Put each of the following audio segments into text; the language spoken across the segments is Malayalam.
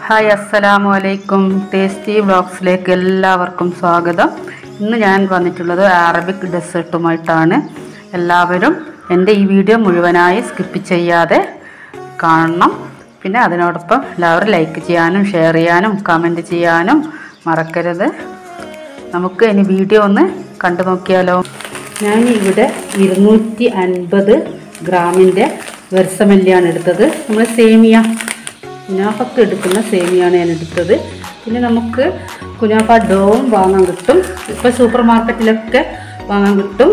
ഹായ് അസ്സലാമു അലൈക്കും ടേസ്റ്റി വ്ളോഗ്സിലേക്ക് എല്ലാവർക്കും സ്വാഗതം ഇന്ന് ഞാൻ വന്നിട്ടുള്ളത് അറബിക് ഡെസേർട്ടുമായിട്ടാണ് എല്ലാവരും എൻ്റെ ഈ വീഡിയോ മുഴുവനായി സ്കിപ്പ് ചെയ്യാതെ കാണണം പിന്നെ അതിനോടൊപ്പം എല്ലാവരും ലൈക്ക് ചെയ്യാനും ഷെയർ ചെയ്യാനും കമൻറ്റ് ചെയ്യാനും മറക്കരുത് നമുക്ക് ഇനി വീഡിയോ ഒന്ന് കണ്ടു നോക്കിയാലോ ഞാൻ ഇവിടെ ഇരുന്നൂറ്റി അൻപത് ഗ്രാമിൻ്റെ വെർസമല്ലിയാണ് എടുത്തത് നമ്മൾ സേമിയ കുനാഫക്ക് എടുക്കുന്ന സേമിയാണ് ഞാൻ എടുത്തത് പിന്നെ നമുക്ക് കുനാഫ ഡോവും വാങ്ങാൻ കിട്ടും ഇപ്പോൾ സൂപ്പർ മാർക്കറ്റിലൊക്കെ വാങ്ങാൻ കിട്ടും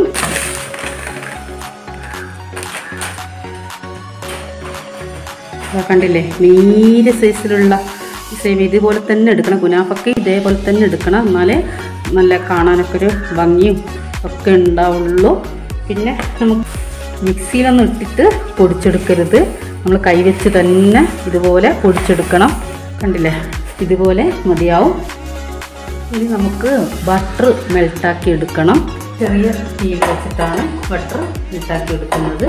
ദാ കണ്ടില്ലേ നീര് സൈസിലുള്ള സേമിയ ഇതുപോലെ തന്നെ എടുക്കണം കുനാഫക്ക് ഇതേപോലെ തന്നെ എടുക്കണം എന്നാലേ നല്ല കാണാനൊക്കെ ഒരു ഭംഗിയും ഒക്കെ ഉണ്ടാവുള്ളൂ പിന്നെ നമുക്ക് മിക്സിയിലൊന്നും ഇട്ടിട്ട് പൊടിച്ചെടുക്കരുത് നമ്മൾ കൈവച്ച് തന്നെ ഇതുപോലെ പൊടിച്ചെടുക്കണം കണ്ടില്ലേ ഇതുപോലെ മതിയാവും ഇനി നമുക്ക് ബട്ടർ മെൽട്ടാക്കി എടുക്കണം ചെറിയ തീയിൽ വെച്ചിട്ടാണ് ബട്ടർ മെൽട്ടാക്കി എടുക്കുന്നത്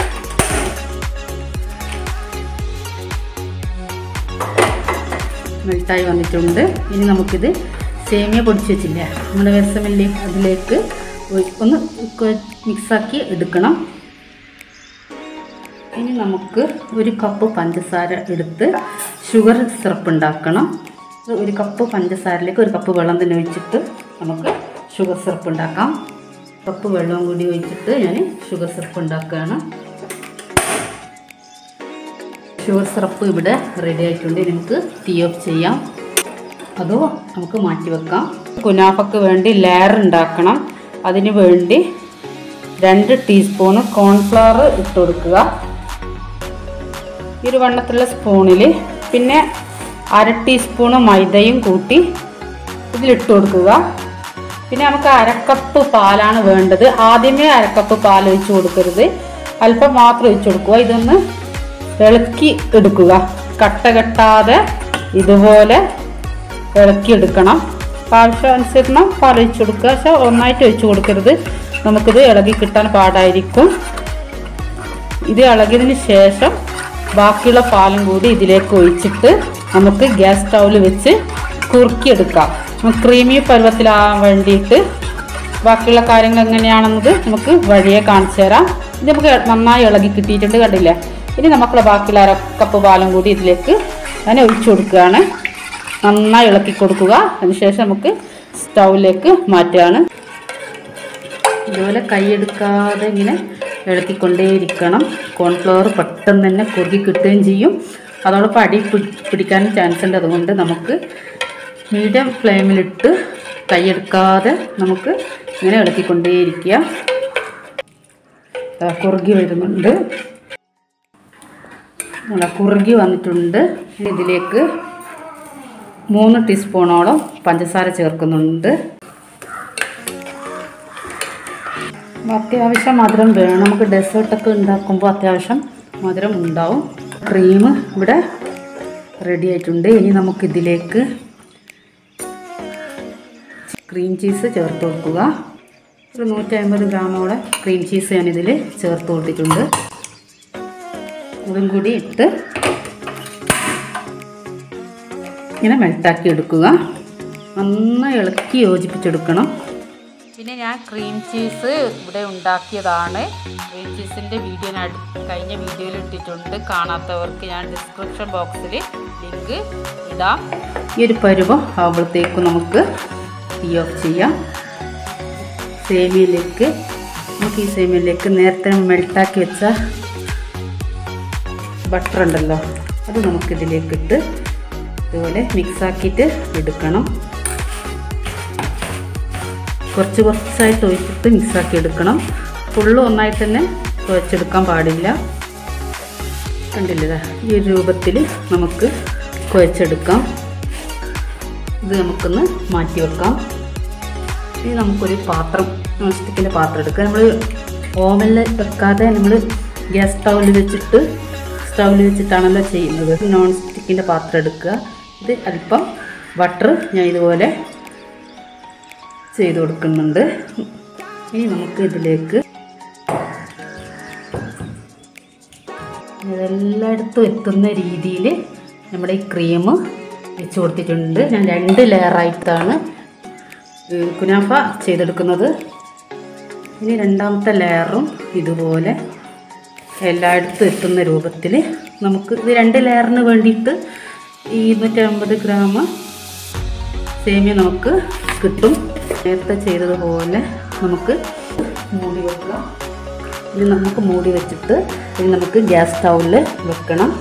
മെൽട്ടായി വന്നിട്ടുണ്ട് ഇനി നമുക്കിത് സേമിയ പൊടിച്ച് വെച്ചില്ലേ നമ്മുടെ വെസമല്ലി അതിലേക്ക് ഒഴി- ഒന്ന് മിക്സാക്കി എടുക്കണം ഇനി നമുക്ക് ഒരു കപ്പ് പഞ്ചസാര എടുത്ത് ഷുഗർ സിറപ്പ് ഉണ്ടാക്കണം ഒരു കപ്പ് പഞ്ചസാരയിലേക്ക് ഒരു കപ്പ് വെള്ളം തന്നെ ഒഴിച്ചിട്ട് നമുക്ക് ഷുഗർ സിറപ്പ് ഉണ്ടാക്കാം കപ്പ് വെള്ളവും കൂടി ഒഴിച്ചിട്ട് ഞാൻ ഷുഗർ സിറപ്പ് ഉണ്ടാക്കുകയാണ് ഷുഗർ സിറപ്പ് ഇവിടെ റെഡി ആയിട്ടുണ്ട് ഇനി നമുക്ക് ടീ ഓഫ് ചെയ്യാം അതോ നമുക്ക് മാറ്റി വെക്കാം കുനാഫക്ക് വേണ്ടി ലെയർ ഉണ്ടാക്കണം അതിന് വേണ്ടി രണ്ട് ടീസ്പൂണ് കോൺഫ്ലവർ ഇട്ട് കൊടുക്കുക ഈ ഒരു വണ്ണത്തിലുള്ള സ്പൂണിൽ പിന്നെ അര ടീസ്പൂണ് മൈദയും കൂട്ടി ഇതിലിട്ട് കൊടുക്കുക പിന്നെ നമുക്ക് അരക്കപ്പ് പാലാണ് വേണ്ടത് ആദ്യമേ അരക്കപ്പ് പാൽ ഒഴിച്ച് കൊടുക്കരുത് അല്പം മാത്രം ഒഴിച്ച് കൊടുക്കുക ഇതൊന്ന് ഇളക്കി എടുക്കുക കട്ട കെട്ടാതെ ഇതുപോലെ ഇളക്കി എടുക്കണം ആവശ്യാനുസരണം പാൽ ഒഴിച്ച് കൊടുക്കുക പക്ഷെ ഒന്നായിട്ട് ഒഴിച്ച് കൊടുക്കരുത് നമുക്കിത് ഇളകി കിട്ടാൻ പാടായിരിക്കും ഇത് ഇളകിയതിന് ശേഷം ബാക്കിയുള്ള പാലും കൂടി ഇതിലേക്ക് ഒഴിച്ചിട്ട് നമുക്ക് ഗ്യാസ് സ്റ്റൗവിൽ വെച്ച് കുറുക്കിയെടുക്കാം ക്രീമി പരുവത്തിലാകാൻ വേണ്ടിയിട്ട് ബാക്കിയുള്ള കാര്യങ്ങൾ എങ്ങനെയാണെന്നത് നമുക്ക് വഴിയെ കാണിച്ചു തരാം ഇത് നമുക്ക് നന്നായി ഇളകി കിട്ടിയിട്ടുണ്ട് കണ്ടില്ലേ ഇനി നമുക്കുള്ള ബാക്കിയുള്ള അര കപ്പ് പാലും കൂടി ഇതിലേക്ക് ഞാൻ ഒഴിച്ചു കൊടുക്കുകയാണ് നന്നായി ഇളക്കി കൊടുക്കുക അതിനുശേഷം നമുക്ക് സ്റ്റൗവിലേക്ക് മാറ്റുകയാണ് ഇതുപോലെ കൈയെടുക്കാതെ ഇങ്ങനെ ഇളക്കിക്കൊണ്ടേയിരിക്കണം കോൺഫ്ലവർ പെട്ടെന്ന് തന്നെ കുറുകി കിട്ടുകയും ചെയ്യും അതോടൊപ്പം അടി പിടി- പിടിക്കാനും ചാൻസ് ഉണ്ട് അതുകൊണ്ട് നമുക്ക് മീഡിയം ഫ്ലെയിമിലിട്ട് കൈയെടുക്കാതെ നമുക്ക് ഇങ്ങനെ ഇളക്കിക്കൊണ്ടേയിരിക്കുക ദാ കുറുകി വരുന്നുണ്ട് നല്ല കുറുകി വന്നിട്ടുണ്ട് ഇനി ഇതിലേക്ക് മൂന്ന് ടീസ്പൂണോളം പഞ്ചസാര ചേർക്കുന്നുണ്ട് അത്യാവശ്യം മധുരം വേണം നമുക്ക് ഡെസേർട്ടൊക്കെ ഉണ്ടാക്കുമ്പോൾ അത്യാവശ്യം മധുരം ഉണ്ടാവും ക്രീം ഇവിടെ റെഡി ആയിട്ടുണ്ട് ഇനി നമുക്കിതിലേക്ക് ക്രീം ചീസ് ചേർത്ത് കൊടുക്കുക ഒരു നൂറ്റി അമ്പത് ഗ്രാമോളം ക്രീം ചീസ് ഞാനിതിൽ ചേർത്ത് കൊടുത്തിട്ടുണ്ട് അതും കൂടി ഇട്ട് ഇങ്ങനെ മെൽട്ടാക്കി എടുക്കുക നന്നായി ഇളക്കി യോജിപ്പിച്ചെടുക്കണം പിന്നെ ഞാൻ ക്രീം ചീസ് ഇവിടെ ഉണ്ടാക്കിയതാണ് ക്രീം ചീസിൻ്റെ വീഡിയോ ഞാൻ അടു- കഴിഞ്ഞ വീഡിയോയിൽ ഇട്ടിട്ടുണ്ട് കാണാത്തവർക്ക് ഞാൻ ഡിസ്ക്രിപ്ഷൻ ബോക്സിൽ ലിങ്ക് ഇടാം ഈ ഒരു പരുവം ആവുമ്പോഴത്തേക്കും നമുക്ക് ടീ ഓഫ് ചെയ്യാം സേമിയയിലേക്ക് നമുക്ക് ഈ സേമിയയിലേക്ക് നേരത്തെ മെൽട്ടാക്കി വെച്ച ബട്ടർ ഉണ്ടല്ലോ അത് നമുക്കിതിലേക്ക് ഇട്ട് ഇതുപോലെ മിക്സാക്കിയിട്ട് എടുക്കണം കുറച്ച് കുറച്ചായിട്ട് ഒഴിച്ചിട്ട് മിക്സാക്കി എടുക്കണം ഫുള്ള് ഒന്നായിട്ട് തന്നെ കുഴച്ചെടുക്കാൻ പാടില്ല കണ്ടില്ലേ ദാ ഈ ഒരു രൂപത്തിൽ നമുക്ക് കുഴച്ചെടുക്കാം ഇത് നമുക്കൊന്ന് മാറ്റി വെക്കാം ഇനി നമുക്കൊരു പാത്രം നോൺ സ്റ്റിക്കിൻ്റെ പാത്രം എടുക്കുക നമ്മൾ ഓവനിൽ വെക്കാതെ നമ്മൾ ഗ്യാസ് സ്റ്റൗവിൽ വെച്ചിട്ട് സ്റ്റൗവിൽ വെച്ചിട്ടാണല്ലോ ചെയ്യുന്നത് നോൺ സ്റ്റിക്കിൻ്റെ പാത്രം എടുക്കുക ഇത് അല്പം ബട്ടർ ഞാൻ ഇതുപോലെ ചെയ്ത് കൊടുക്കുന്നുണ്ട് ഇനി നമുക്ക് ഇതിലേക്ക് ഇതെല്ലായിടത്തും എത്തുന്ന രീതിയിൽ നമ്മുടെ ഈ ക്രീം വെച്ച് കൊടുത്തിട്ടുണ്ട് ഞാൻ രണ്ട് ലെയറായിട്ടാണ് ഏഹ്, കുനാഫ ചെയ്തെടുക്കുന്നത് ഇനി രണ്ടാമത്തെ ലെയറും ഇതുപോലെ എല്ലായിടത്തും എത്തുന്ന രൂപത്തിൽ നമുക്ക് ഇത് രണ്ട് ലെയറിന് വേണ്ടിയിട്ട് ഈ ഇരുന്നൂറ്റമ്പത് ഗ്രാം സേമിയ നമുക്ക് കിട്ടും നേരത്തെ ചെയ്തതുപോലെ നമുക്ക് മൂടി വെക്കുക ഇനി നമുക്ക് മൂടി വെച്ചിട്ട് ഇനി നമുക്ക് ഗ്യാസ് സ്റ്റൗവിൽ വെക്കണം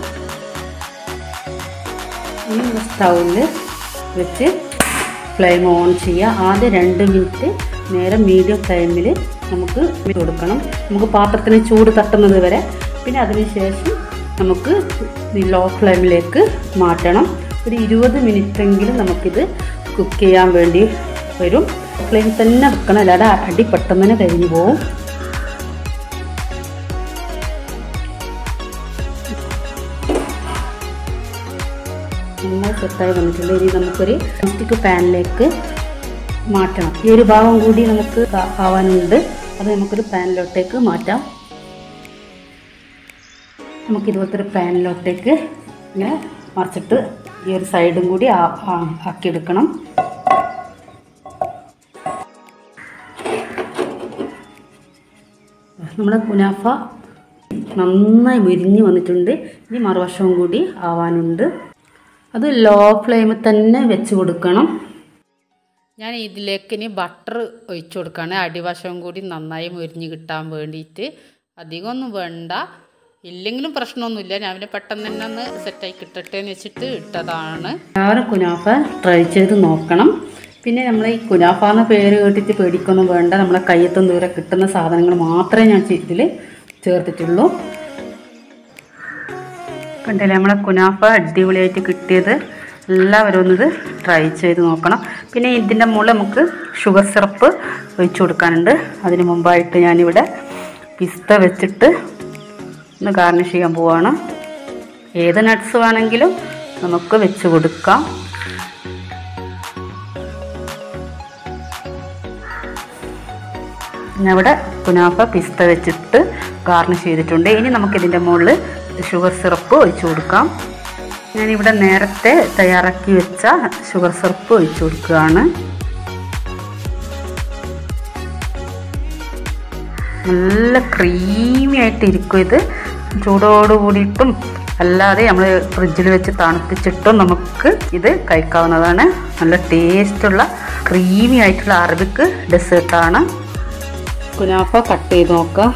ഇനി സ്റ്റൗവിൽ വെച്ച് ഫ്ലെയിം ഓൺ ചെയ്യുക ആദ്യം രണ്ട് മിനിറ്റ് നേരെ മീഡിയം ഫ്ലെയിമിൽ നമുക്ക് ഇട്ട് കൊടുക്കണം നമുക്ക് പാത്രത്തിന് ചൂട് തട്ടുന്നത് വരെ പിന്നെ അതിന് ശേഷം നമുക്ക് ലോ ഫ്ലെയിമിലേക്ക് മാറ്റണം ഒരു ഇരുപത് മിനിറ്റെങ്കിലും നമുക്കിത് കുക്ക് ചെയ്യാൻ വേണ്ടി വരും ഫ്ലെയിം തന്നെ വെക്കണം അല്ലാതെ അടി പെട്ടെന്ന് തന്നെ കരിഞ്ഞു പോകും നന്നായി സെറ്റായി വന്നിട്ടുണ്ട് ഇനി നമുക്കൊരു പ്ലാസ്റ്റിക് പാനിലേക്ക് മാറ്റണം ഈ ഒരു ഭാഗം കൂടി നമുക്ക് ആ- ആവാനുണ്ട് അത് നമുക്കൊരു പാനിലോട്ടേക്ക് മാറ്റാം നമുക്ക് ഇതുപോലത്തെ ഒരു പാനിലോട്ടേക്ക് ഇങ്ങനെ മറിച്ചിട്ട് ഈ ഒരു സൈഡും കൂടി ആ- ആ- ആക്കിയെടുക്കണം നമ്മുടെ കുനാഫ നന്നായി മുരിഞ്ഞ് വന്നിട്ടുണ്ട് ഇനി മറുവശവും കൂടി ആവാനുണ്ട് അത് ലോ ഫ്ലെയിമിൽ തന്നെ വെച്ച് കൊടുക്കണം ഞാൻ ഇതിലേക്ക് ഇനി ബട്ടർ ഒഴിച്ചു കൊടുക്കുകയാണ് അടിവശം കൂടി നന്നായി മുരിഞ്ഞ് കിട്ടാൻ വേണ്ടിയിട്ട് അധികമൊന്നും വേണ്ട ഇല്ലെങ്കിലും പ്രശ്നമൊന്നുമില്ല ഞാൻ പിന്നെ പെട്ടെന്ന് തന്നെ ഒന്ന് സെറ്റായി കിട്ടട്ടെ എന്ന് വെച്ചിട്ട് ഇട്ടതാണ് എല്ലാവരും കുനാഫ ട്രൈ ചെയ്ത് നോക്കണം പിന്നെ നമ്മൾ ഈ കുനാഫ എന്ന പേര് കേട്ടിട്ട് പേടിക്കൊന്നും വേണ്ട നമ്മളെ കയ്യെത്തും ദൂരെ കിട്ടുന്ന സാധനങ്ങൾ മാത്രമേ ഞാൻ ഇതിൽ ചേർത്തിട്ടുള്ളൂ കണ്ടില്ലേ നമ്മളെ കുനാഫ അടിപൊളിയായിട്ട് കിട്ടിയത് എല്ലാവരും ഒന്നത് ട്രൈ ചെയ്ത് നോക്കണം പിന്നെ ഇതിൻ്റെ മുകളിൽ നമുക്ക് ഷുഗർ സിറപ്പ് ഒഴിച്ചു കൊടുക്കാനുണ്ട് അതിന് മുമ്പായിട്ട് ഞാനിവിടെ പിസ്ത വെച്ചിട്ട് ഒന്ന് ഗാർണിഷ് ചെയ്യാൻ പോവാണ് ഏത് നട്ട്സ് വേണമെങ്കിലും നമുക്ക് വെച്ച് കൊടുക്കാം ഞാൻ ഇവിടെ കുനാഫ പിസ്ത വെച്ചിട്ട് ഗാർണിഷ് ചെയ്തിട്ടുണ്ട് ഇനി നമുക്കിതിൻ്റെ മുകളിൽ ഷുഗർ സിറപ്പ് ഒഴിച്ചു കൊടുക്കാം ഞാനിവിടെ നേരത്തെ തയ്യാറാക്കി വെച്ച ഷുഗർ സിറപ്പ് ഒഴിച്ചു കൊടുക്കുകയാണ് നല്ല ക്രീമി ആയിട്ട് ഇരിക്കും ഇത് ചൂടോട് കൂടിയിട്ടും അല്ലാതെ നമ്മൾ ഫ്രിഡ്ജിൽ വെച്ച് തണുപ്പിച്ചിട്ടും നമുക്ക് ഇത് കഴിക്കാവുന്നതാണ് നല്ല ടേസ്റ്റുള്ള ക്രീമി ആയിട്ടുള്ള അറബിക്ക് ഡെസേർട്ടാണ് കുനാഫ കട്ട് ചെയ്ത് നോക്കാം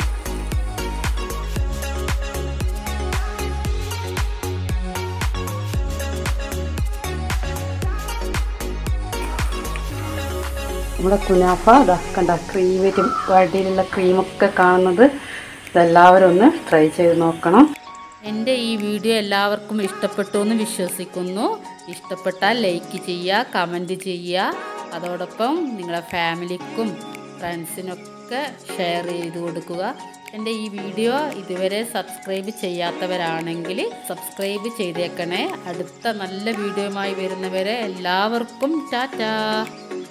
നമ്മുടെ കുനാഫ ഇതാ കണ്ട ക്രീമിറ്റും വടിയിലുള്ള ക്രീമൊക്കെ കാണുന്നത് ഇതെല്ലാവരും ഒന്ന് ട്രൈ ചെയ്ത് നോക്കണം എൻ്റെ ഈ വീഡിയോ എല്ലാവർക്കും ഇഷ്ടപ്പെട്ടു എന്ന് വിശ്വസിക്കുന്നു ഇഷ്ടപ്പെട്ടാൽ ലൈക്ക് ചെയ്യുക കമൻറ്റ് ചെയ്യുക അതോടൊപ്പം നിങ്ങളുടെ ഫാമിലിക്കും ഫ്രണ്ട്സിനൊക്കെ ഷെയർ ചെയ്ത് കൊടുക്കുക എൻ്റെ ഈ വീഡിയോ ഇതുവരെ സബ്സ്ക്രൈബ് ചെയ്യാത്തവരാണെങ്കിൽ സബ്സ്ക്രൈബ് ചെയ്തേക്കണേ അടുത്ത നല്ല വീഡിയോയുമായി വരുന്നവരെ എല്ലാവർക്കും ടാറ്റാ